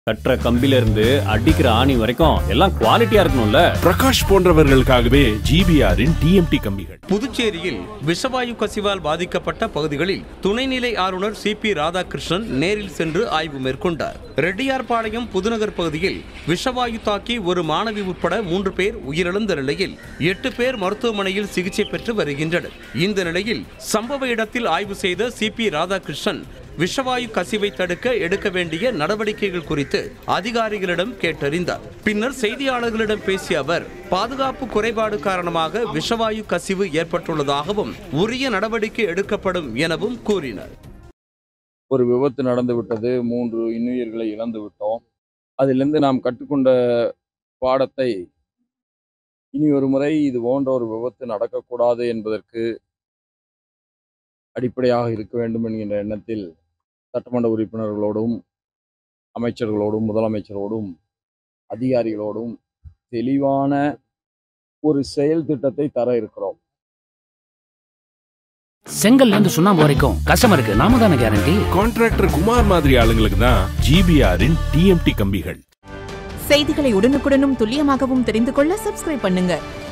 கட்டுற கம்பில இருந்து அடிக்கிற ஆணி வரைக்கும் எல்லாம் குவாலிட்டியா இருக்கணும்ல பிரகாஷ் போன்றவர்களுக்காகவே ஜிபிஆரின் டிஎம்டி கம்பிகள் புதுச்சேரியில் விஷவாயு கசிவால் பாதிக்கப்பட்ட பகுதிகளில் துணைநிலை ஆளுநர் சி பி ராதாகிருஷ்ணன் நேரில் சென்று ஆய்வு மேற்கொண்டார் ரெட்டியார்பாளையம் புதுநகர் பகுதியில் விஷவாயு தாக்கி ஒரு மாணவி உட்பட மூன்று பேர் உயிரிழந்த நிலையில் எட்டு பேர் மருத்துவமனையில் சிகிச்சை பெற்று வருகின்றனர் இந்த நிலையில் சம்பவ இடத்தில் ஆய்வு செய்த சி பி ராதாகிருஷ்ணன் விஷவாயு கசிவை தடுக்க எடுக்க வேண்டிய நடவடிக்கைகள் குறித்து அதிகாரிகளிடம் கேட்டறிந்தார் பின்னர் செய்தியாளர்களிடம் பேசிய அவர் பாதுகாப்பு குறைபாடு காரணமாக விஷவாயு கசிவு ஏற்பட்டுள்ளதாகவும் உரிய நடவடிக்கை எடுக்கப்படும் எனவும் கூறினார் ஒரு விபத்து நடந்து விட்டது மூன்று இன்னுயிர்களை இழந்து விட்டோம் அதிலிருந்து நாம் கற்றுக்கொண்ட பாடத்தை இனி ஒரு முறை இது போன்ற ஒரு விபத்து நடக்கக்கூடாது என்பதற்கு அடிப்படையாக இருக்க வேண்டும் என்கின்ற எண்ணத்தில் சட்டமன்ற உறுப்பினர்களோடும் அமைச்சர்களோடும் முதலமைச்சரோடும் அதிகாரிகளோடும் தெளிவான ஒரு செயல் திட்டத்தை தர இருக்கிறோம் செங்கல்ல இருந்து சுண்ணாம்பு வரைக்கும் கஸ்டமருக்கு நாம தானே கேரண்டி கான்ட்ராக்டர் குமார் மாதிரி ஆளுங்களுக்கு தான் ஜிபிஆரின் டிஎம்டி கம்பிகள் செய்திகளை உடனுக்குடனும் துல்லியமாகவும் தெரிந்து கொள்ள சப்ஸ்கிரைப் பண்ணுங்க